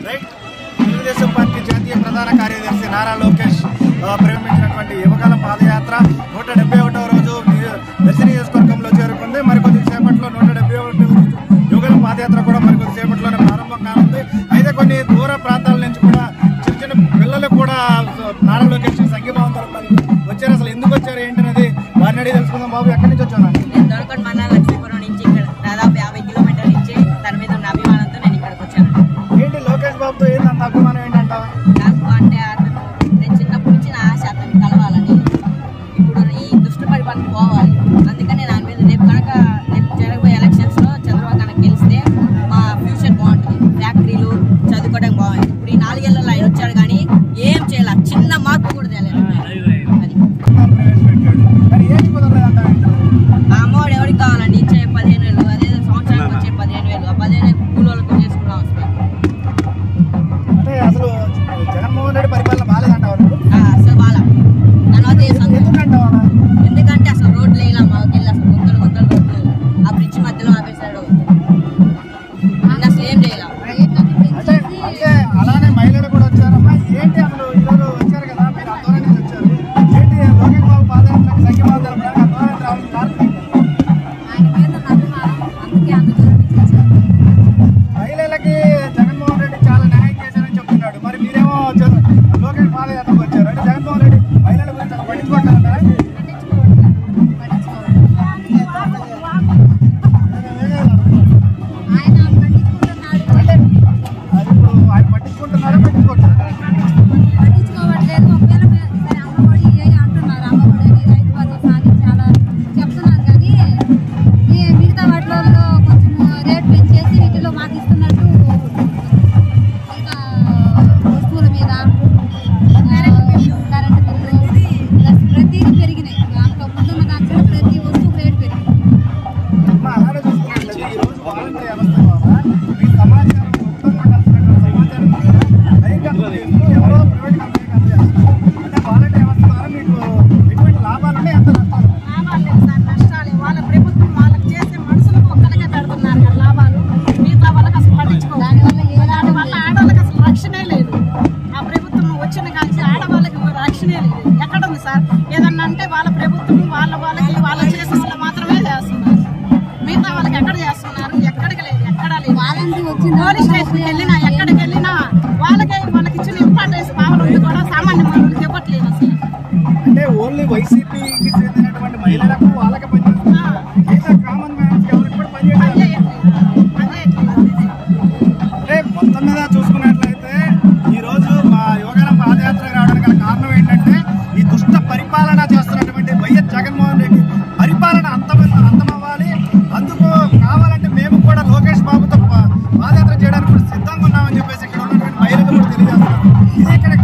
Right Telugu Desam party జాతీయ ప్రధాన కార్యదర్శి నారా లోకేష్ ఆ, ప్రారంభించినటువంటి యువకాలం పాదయాత్ర నూట డెబ్బై ఒకటవ రోజు ని- దర్శన నియోజకవర్గంలో చేరుకుంది మరికొద్ది సేపట్లో నూట డెబ్బై ఒకటి యువకాలం పాదయాత్ర కూడా మరికొద్ది సేపట్లోనే ప్రారంభం కానుంది అయితే కొన్ని దూర ప్రాంతాల నుంచి కూడా చిన్న చిన్న పిల్లలు కూడా నారా లోకేష్ సంఘీభావం జరపడానికి వచ్చారు అసలు ఎందుకు వచ్చారు ఏంటనేది వారిని అడిగి తెలుసుకుందాం బాబు ఎక్కడి నుంచి వచ్చాను నేను దొరకని మండలం లక్ష్మీపురం నుంచి ఇక్కడ దాదాపు యాభై కిలోమీటర్ల నుంచి తన మీద ఉన్న అభిమానంతో నేను ఇక్కడికి వచ్చాను ఏంటి లోకేష్ బాబుతో ఏంటంత అభిమానం ఏంటంట నాకు అంటే అతను నేను చిన్నప్పటి నుంచి నా ఆశ అతన్ని కలవాలని ఇప్పుడు ఈ దుష్ట పరిపాలన పోవాలి అందుకని నేను ఆయన మీద రేపు కనుక రేపు జరగబోయే ఎలక్షన్స్ లో చంద్రబాబు కనుక గెలిస్తే మా ఫ్యూచర్ బాగుంటుంది ఫ్యాక్టరీలు చదువుకోవడం బాగుంది ఇప్పుడు ఈ నాలుగేళ్లలో ఆయన వచ్చాడు కానీ ఏం చేయాలి చిన్న మార్పు కూడా తేలేదు అది మరి ఏం కుదరలేదంట ఆ అమ్మఒడు ఎవరికి కావాలండి ఇచ్చే పదిహేను వేలు అదే సంవత్సరానికి వచ్చే పదిహేను వేలు ఆ పదిహేను వేలు కూలోళ్ళతో చేసుకున్నాం అసలు అంటే అసలు జగన్మోహన్ రెడ్డి పరిపాలన బాగాలేదంటావు నువ్వు? ఆ, అసలు వాళ్ళ తర్వాత ఏ సంగతి ఎందుకంటావు అలా? ఎందుకంటే అసలు రోడ్లు వేయాల మాకు వెళ్ళి అసలు గుంతలు గుంతలు రోడ్లు ఆ బ్రిడ్జ్ మధ్యలో ఆపేశాడు ఇంకా అసలు ఏం చేయాల అంటే అంటే అలానే మహిళలు కూడా వచ్చారమ్మా ఏంటి అసలు ఈరోజు వచ్చారు కదా మీరు ఆందోళన నుంచి వచ్చారు ఏంటి లోకేష్ బాబు పాదయాత్రకు సంఖ్యమాలు జరపడానికి ఆందోళన రావడం కారణం ఏంటి? ఆయన మీద ఉన్న అభిమానం అందుకే అంత దూరం నుంచి వచ్చారు. మహిళలకి జగన్మోహన్ రెడ్డి చాలా న్యాయం చేశారని చెప్తున్నాడు మరి మీరేమో వచ్చారు లోకేష్ పాదయాత్రకు వచ్చారు అంటే జగన్మోహన్ రెడ్డి మహిళల గురించి అసలు పట్టించుకోవట్లేదంటారా ఆయన పట్టించుకుంటున్నాడు అంటే అది ఇప్పుడు ఆయన పట్టించుకుంటున్నారా పట్టించుకోవట్లేదా పట్టించుకోవట్లేదు ఒకవేళ మే- సరే అమ్మఒడి ఇయ్యి అంటున్నారు అమ్మఒడి అని రైతు భరోసా అని చాలా చెప్తున్నారు కానీ ఈ మిగతా వాటిలో కొంచెం రేట్ పెంచేసి వీటిలో మాకు ఇస్తున్నట్టు మిగతా వస్తువుల మీద కరెంట్ బిల్లు ప్లస్ ప్రతిదీ పెరిగినాయి అంత ముందున్న దాంట్లో ప్రతి వస్తువు రేట్ పెరిగింది మా అలానే చూసుకున్నట్లయితే ఈ రోజు వాలంటరీ వ్యవస్థ ద్వారా మీ సమాచారం మొత్తం కలిసినటువంటి సమాచారం కూడా బహిర్గతం చేస్తూ ఎవరో ప్రైవేట్ కంపెనీకి అందజేస్తున్నారు. అంటే వాలంటరీ వ్యవస్థ ద్వారా మీకు ఎటువంటి లాభాలు ఉన్నాయి ఎంత నష్టాలు ఉన్నాయి? లాభాలు లేవు సార్ నష్టాలే వాళ్ళ ప్రభుత్వం వాళ్ళకి చేసే మనుషులకు ఒక్కరికే పెడుతున్నారు కదా లాభాలు మిగతా వాళ్ళకి అసలు పట్టించుకోవాలి దానివల్ల ఏ లాభం వల్ల ఆడవాళ్ళకి అసలు రక్షణే లేదు ఆ ప్రభుత్వం వచ్చిన కానీ ఆడవాళ్ళకి రక్షణే లేదు ఎక్కడ ఉంది సార్ ఏదన్నా అంటే వాళ్ళ ప్రభుత్వం వాళ్ళ వాళ్ళకి వాళ్ళ చేసిన వాళ్ళు మాత్రమే చేస్తున్నారు మిగతా వాళ్ళకి ఎక్కడ చేస్తున్నారు ఎక్కడికి లేదు ఎక్కడా లేదు వాలంటరీ వచ్చిన పోలీస్ స్టేషన్కి వెళ్ళినా ఎక్కడికి వెళ్ళినా వాళ్ళకే వాళ్ళకి ఇచ్చిన ఇంపార్టెన్స్ పావులు కూడా సామాన్య మానవులకు ఇవ్వట్లేదు అసలు అంటే ఓన్లీ వైసీపీకి చెందినటువంటి మహిళలకు వాళ్ళకి పనిచేస్తున్నారు మిగతా కామన్ మ్యాన్స్ ఎవరికి కూడా పనిచేయట్లేదు అదే అదే అంటే మొత్తం మీద చూసుకున్నట్లయితే ఈ రోజు మా యువగలం పాదయాత్ర రావడానికి గల కారణం ఏంటంటే ఈ దుష్ట పరిపాలన చేస్తున్నటువంటి వైఎస్ జగన్మోహన్ రెడ్డి పరిపాలన అంతమ అంతమవ్వాలి అందుకు కావాలంటే మేము కూడా లోకేష్ బాబుతో పా- పాదయాత్ర చేయడానికి కూడా సిద్ధంగా ఉన్నామని చెప్పేసి ఇక్కడ ఉన్నటువంటి మహిళలు కూడా తెలియజేస్తున్నారు ఇది ఇక్కడ